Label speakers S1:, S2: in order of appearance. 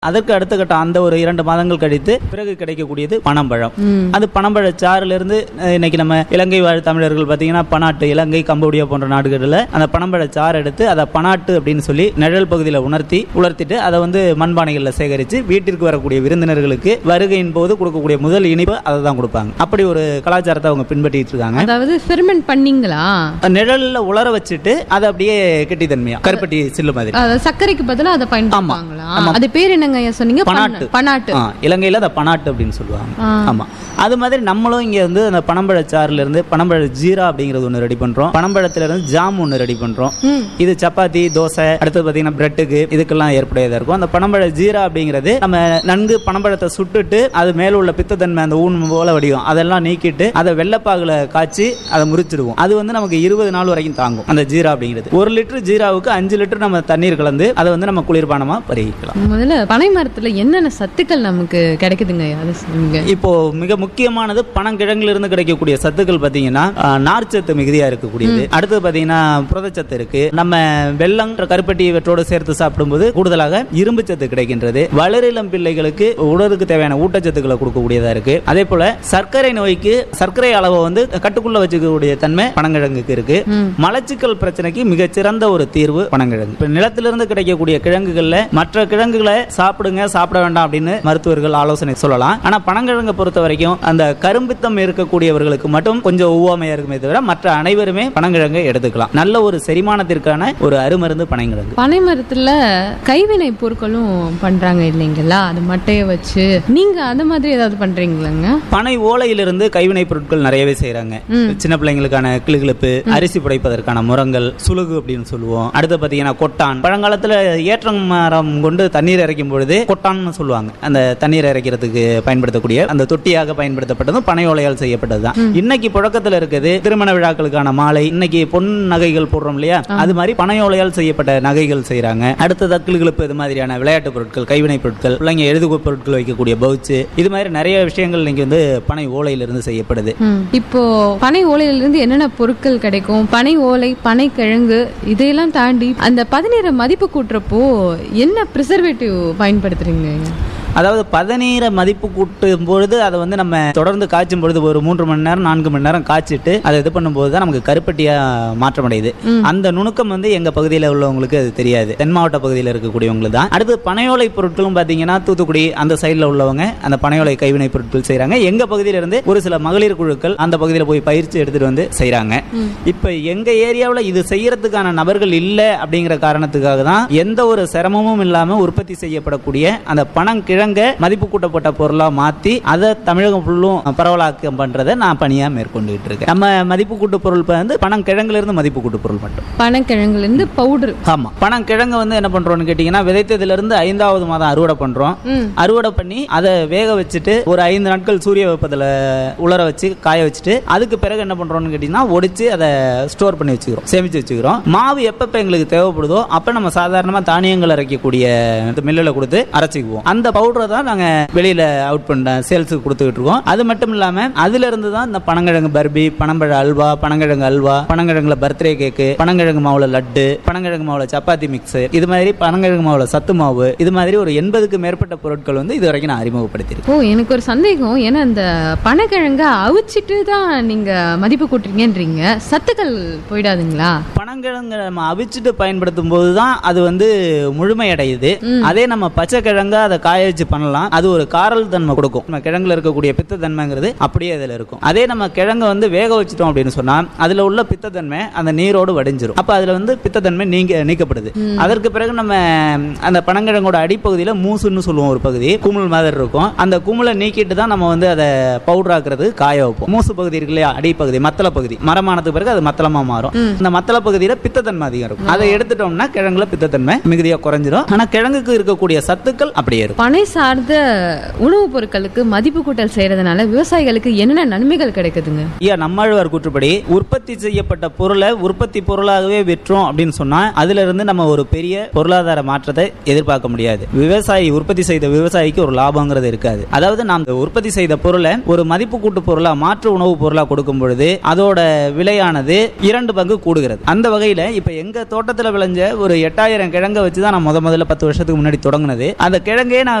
S1: அதற்கு அடுத்த கட்டம் அந்த ஒரு இரண்டு மாதங்கள் கழித்து பிறகு கிடைக்கக்கூடியது பனம்பழம் அது பனம்பழ சாறுல இருந்து அஹ், இன்னைக்கு நம்ம இலங்கை வாழ் தமிழர்கள் பார்த்தீங்கன்னா பனாட்டு இலங்கை கம்போடியா போன்ற நாடுகளில் அந்த பனம்பழ சாறு எடுத்து அதை பனாட்டு அப்படின்னு சொல்லி நிழல் பகுதியில் உணர்த்தி உலர்த்திட்டு அதை வந்து மண்பானைகளில் சேகரித்து வீட்டிற்கு வரக்கூடிய விருந்தினர்களுக்கு வருகையின் போது கொடுக்கக்கூடிய முதல் இனிப்பு அதை தான் கொடுப்பாங்க அப்படி ஒரு கலாச்சாரத்தை அவங்க பின்பற்றிட்டு இருக்காங்க
S2: அதாவது ஃபெர்மெண்ட் பண்ணீங்களா
S1: நிழல்ல உலர வச்சுட்டு அதை அப்படியே கெட்டித்தன்மையா கருப்பட்டி சில்லு மாதிரி
S2: அதாவது சர்க்கரைக்கு பதிலா அதை பயன்படுத்துவாங்களா அது பேர் என்னங்க ஐயா சொன்னீங்க
S1: பனாட்டு.
S2: பனாட்டு
S1: ஆ, இலங்கையில அதை பனாட்டு அப்படின்னு சொல்லுவாங்க
S2: ஆ.
S1: ஆமா அது மாதிரி நம்மளும் இங்க வந்து அந்த பனம்பழ சாறுல இருந்து பனம்பழ ஜீரா அப்படிங்கிறது ஒன்று ரெடி பண்றோம் பனம்பழத்துல இருந்து ஜாம் ஒன்று ரெடி பண்றோம்
S2: ம்.
S1: இது சப்பாத்தி தோசை அடுத்தது பாத்தீங்கன்னா பிரெட்டுக்கு இதுக்கெல்லாம் ஏற்புடையதா இருக்கும் அந்த பனம்பழ ஜீரா அப்படிங்கிறது நம்ம நன்கு பனம்பழத்தை சுட்டுட்டு அது மேல உள்ள பித்தத்தன்மை அந்த ஊன் போல வடிவம் அதெல்லாம் நீக்கிட்டு அதை வெள்ளப்பாகுல காய்ச்சி அதை முறிச்சிடுவோம் அது வந்து நமக்கு இருபது நாள் வரைக்கும் தாங்கும் அந்த ஜீரா அப்படிங்கிறது ஒரு லிட்டர் ஜீராவுக்கு அஞ்சு லிட்டர் நம்ம தண்ணீர் கலந்து அதை வந்து நம்ம குளிர்பானமா பருகிக்கலாம்
S2: முதல்ல பனை மரத்துல என்னென்ன சத்துக்கள் நமக்கு கிடைக்குதுங்க ஐயா அதை சொல்லுங்க
S1: இப்போ மிக முக்கியமானது பனங்கிழங்குல இருந்து கிடைக்கக்கூடிய சத்துக்கள் பாத்தீங்கன்னா ஆஹ், நார்ச்சத்து மிகுதியா இருக்கக்கூடியது அடுத்தது பாத்தீங்கன்னா புரதச்சத்து இருக்கு நம்ம வெள்ளம் கருப்பட்டி இவற்றோடு சேர்த்து சாப்பிடும்போது கூடுதலாக இரும்பு சத்து கிடைக்கின்றது வளரிளம் பிள்ளைகளுக்கு உடலுக்கு தேவையான ஊட்டச்சத்துக்களை கொடுக்கக்கூடியதா இருக்கு அதே போல சர்க்கரை நோய்க்கு சர்க்கரை அளவை வந்து கட்டுக்குள்ள வச்சுக்கக்கூடிய தன்மை பனங்கிழங்குக்கு இருக்கு மலச்சிக்கல் பிரச்சனைக்கு மிகச்சிறந்த ஒரு தீர்வு பனங்கிழங்கு இப்ப நிலத்திலிருந்து கிடைக்கக்கூடிய கிழங்குகள்ல மற்ற கிழங்குகளை சாப்பிடுங்க சாப்பிட வேண்டாம் அப்படின்னு மருத்துவர்கள் ஆலோசனை சொல்லலாம் ஆனா பனங்கிழங்கை பொறுத்த வரைக்கும் அந்த கரும்பித்தம் இருக்கக்கூடியவர்களுக்கு மட்டும் கொஞ்சம் ஒவ்வாமையா இருக்குமே தவிர மற்ற அனைவருமே பனங்கிழங்கை எடுத்துக்கலாம் நல்ல ஒரு செரிமானத்திற்கான ஒரு அருமருந்து பனங்கிழங்கு
S2: பனை மரத்துல கைவினை பொருட்களும் பண்றாங்க இல்லைங்களா அது மட்டைய வச்சு நீங்க அந்த மாதிரி ஏதாவது பண்றீங்களாங்க
S1: பனை ஓலையிலிருந்து கைவினைப் பொருட்கள் நிறையவே செய்றாங்க சின்ன பிள்ளைங்களுக்கான கிளுகிழப்பு அரிசி புடைப்பதற்கான முரங்கள் சுலுகு அப்படின்னு சொல்லுவோம் அடுத்து பாத்தீங்கன்னா கொட்டான் பழங்காலத்துல ஏற்றம் மரம் கொண்டு தண்ணீர் இறைக்கும் பொழுது கொட்டான்னு சொல்லுவாங்க அந்த தண்ணீர் இறைக்கிறதுக்கு பயன்படுத்தக்கூடிய அந்த தொட்டியாக பயன்படுத்தப்பட்டதும் பனை ஓலையால் செய்யப்பட்டதுதான் இன்னைக்கு புழக்கத்துல இருக்குது திருமண விழாக்களுக்கான மாலை இன்னைக்கு பொன் நகைகள் போடுறோம் இல்லையா அது மாதிரி பனை ஓலையால் செய்யப்பட்ட நகைகள் செய்றாங்க அடுத்தது கிளுகிழப்பு இது மாதிரியான விளையாட்டு பொருட்கள் கைவினை பொருட்கள் பிள்ளைங்க எழுதுகோ பொருட்கள் வைக்கக்கூடிய பவுச்சு இது மாதிரி நிறைய விஷயங்கள் இன்னைக்கு வந்து பனை ஓலையிலிருந்து செய்யப்படுது
S2: ம். இப்போ பனை ஓலையில இருந்து என்னென்ன பொருட்கள் கிடைக்கும் பனை ஓலை பனை கிழங்கு இதையெல்லாம் தாண்டி அந்த பதநீரை மதிப்பு கூட்டுறப்போ என்ன ப்ரிசர்வேட்டிவ் பயன்படுத்துறீங்க
S1: அதாவது பதநீரை மதிப்பு கூட்டும் பொழுது அதை வந்து நம்ம தொடர்ந்து காய்ச்சும் பொழுது ஒரு மூன்று மணி நேரம் நான்கு மணி நேரம் காய்ச்சிட்டு அதை இது பண்ணும்போது தான் நமக்கு கருப்பட்டியா மாற்றமடையுது அந்த நுணுக்கம் வந்து எங்க பகுதியில் உள்ளவங்களுக்கு அது தெரியாது தென் மாவட்ட பகுதியில் இருக்கக்கூடியவங்களுக்கு தான் அடுத்து பனையோலை பொருட்களும் பார்த்தீங்கன்னா தூத்துக்குடி அந்த சைடில் உள்ளவங்க அந்த பனையோலை கைவினை பொருட்கள் செய்றாங்க எங்க பகுதியில இருந்து ஒரு சில மகளிர் குழுக்கள் அந்த பகுதியில் போய் பயிற்சி எடுத்துட்டு வந்து செய்றாங்க இப்ப எங்க ஏரியாவில் இது செய்யறதுக்கான நபர்கள் இல்லை அப்படிங்கிற காரணத்துக்காக தான் எந்த ஒரு சிரமமும் இல்லாம உற்பத்தி செய்யப்படக்கூடிய அந்த பனங்கிழங்க மதிப்பு கூட்டப்பட்ட பொருளா மாத்தி அதை தமிழகம் ஃபுல்லும் பரவலாக்கம் பண்றதை நான் பணியா மேற்கொண்டுகிட்டு இருக்கேன் நம்ம மதிப்பு கூட்டு பொருள் இப்ப வந்து பனங்கிழங்குல இருந்து மதிப்பு கூட்டு பொருள் மட்டும்
S2: பனக்கிழங்குல இருந்து பவுடர்
S1: ஆமா பனங்கிழங்கு வந்து என்ன பண்றோம்னு கேட்டீங்கன்னா விதைத்ததுல இருந்து ஐந்தாவது மாதம் அறுவடை பண்றோம்
S2: ம்.
S1: அறுவடை பண்ணி அதை வேக வச்சுட்டு ஒரு ஐந்து நாட்கள் சூரிய வெப்பத்துல உலர வச்சு காய வச்சுட்டு அதுக்கு பிறகு என்ன பண்றோம்னு கேட்டீங்கன்னா ஒடிச்சு அதை ஸ்டோர் பண்ணி வச்சுக்கிறோம் சேமிச்சு வச்சுக்கிறோம் மாவு எப்பப்ப எங்களுக்கு தேவைப்படுதோ அப்ப நம்ம சாதாரணமா தானியங்கள் அரைக்கக்கூடிய மில்லில் கொடுத்து அரைச்சிக்குவோம் அந்த பவுடரை தான் நாங்க வெளியில அவுட் பண்ண சேல்ஸுக்கு கொடுத்துக்கிட்டு இருக்கோம் அது மட்டும் இல்லாம அதுல இருந்து தான் இந்த பனங்கிழங்கு பர்பி பனம்பழ அல்வா பனங்கிழங்கு அல்வா பனங்கிழங்குல பர்த்டே கேக்கு பனங்கிழங்கு மாவுல லட்டு பனங்கிழங்கு மாவுல சப்பாத்தி மிக்ஸ் இது மாதிரி பனங்கிழங்கு மாவுல சத்து மாவு இது மாதிரி ஒரு எண்பதுக்கு மேற்பட்ட பொருட்கள் வந்து இது வரைக்கும் நான் அறிமுகப்படுத்தியிருக்கேன்
S2: ஓ எனக்கு ஒரு சந்தேகம் ஏன்னா இந்த பனக்கிழங்க அவிச்சிட்டு தான் நீங்க மதிப்பு கூட்டுறீங்கன்றீங்க சத்துக்கள் போயிடாதுங்களா
S1: பனங்கிழங்கு நம்ம அவிச்சிட்டு பயன்படுத்தும் போது தான் அது வந்து முழுமையடையுது அதே நம்ம பச்சை கிழங்க அதை காய வச்சு பண்ணலாம் அது ஒரு காரல் தன்மை கொடுக்கும் நம்ம கிழங்குல இருக்கக்கூடிய பித்த தன்மைங்கிறது அப்படியே அதில் இருக்கும் அதே நம்ம கிழங்க வந்து வேக வச்சிட்டோம் அப்படின்னு சொன்னா அதுல உள்ள பித்தத்தன்மை அந்த நீரோடு வடிஞ்சிரும் அப்ப அதுல வந்து பித்தத்தன்மை நீங்க நீக்கப்படுது அதற்கு பிறகு நம்ம அந்த பனங்கிழங்கோட அடிப்பகுதியில மூசுன்னு சொல்லுவோம் ஒரு பகுதி குமுள் மாதிரி இருக்கும் அந்த குமுளை நீக்கிட்டு தான் நம்ம வந்து அதை பவுடர் ஆக்குறது காய வைப்போம் மூசு பகுதி இருக்கு இல்லையா அடிப்பகுதி மத்தள பகுதி மரமானதுக்கு பிறகு அது மத்தளமா மாறும் இந்த மத்தள பகுதியில பித்தத்தன்மை அதிகம் இருக்கும் அதை எடுத்துட்டோம்னா கிழங்குல பித்தத்தன்மை மிகுதியா குறைஞ்சிரும் ஆனா கிழங்குக்கு இருக்கக்கூடிய சத்துக்கள் அப்படியே இருக்கும்
S2: பனை சார்ந்த உணவுப் பொருட்களுக்கு மதிப்பு கூட்டல் செய்யறதுனால விவசாயிகளுக்கு என்னென்ன நன்மைகள் கிடைக்குதுங்க
S1: ஐயா நம்மாழ்வார் கூற்றுப்படி உற்பத்தி செய்யப்பட்ட பொருளை உற்பத்தி பொருளாகவே விற்றோம் அப்படின்னு சொன்னா அதுல இருந்து நம்ம ஒரு பெரிய பொருளாதார மாற்றத்தை எதிர்பார்க்க முடியாது விவசாயி உற்பத்தி செய்த விவசாயிக்கு ஒரு லாபங்கிறது இருக்காது அதாவது நாம் உற்பத்தி செய்த பொருளை ஒரு மதிப்பு கூட்டு பொருளா மாற்று உணவுப் பொருளா கொடுக்கும் பொழுது அதோட விலையானது இரண்டு பங்கு கூடுகிறது அந்த வகையில இப்ப எங்க தோட்டத்துல விளைஞ்ச ஒரு எட்டாயிரம் கிழங்க வச்சு தான் நான் முத முதல்ல பத்து வருஷத்துக்கு முன்னாடி தொடங்கினது அந்த கிழங்கே நான்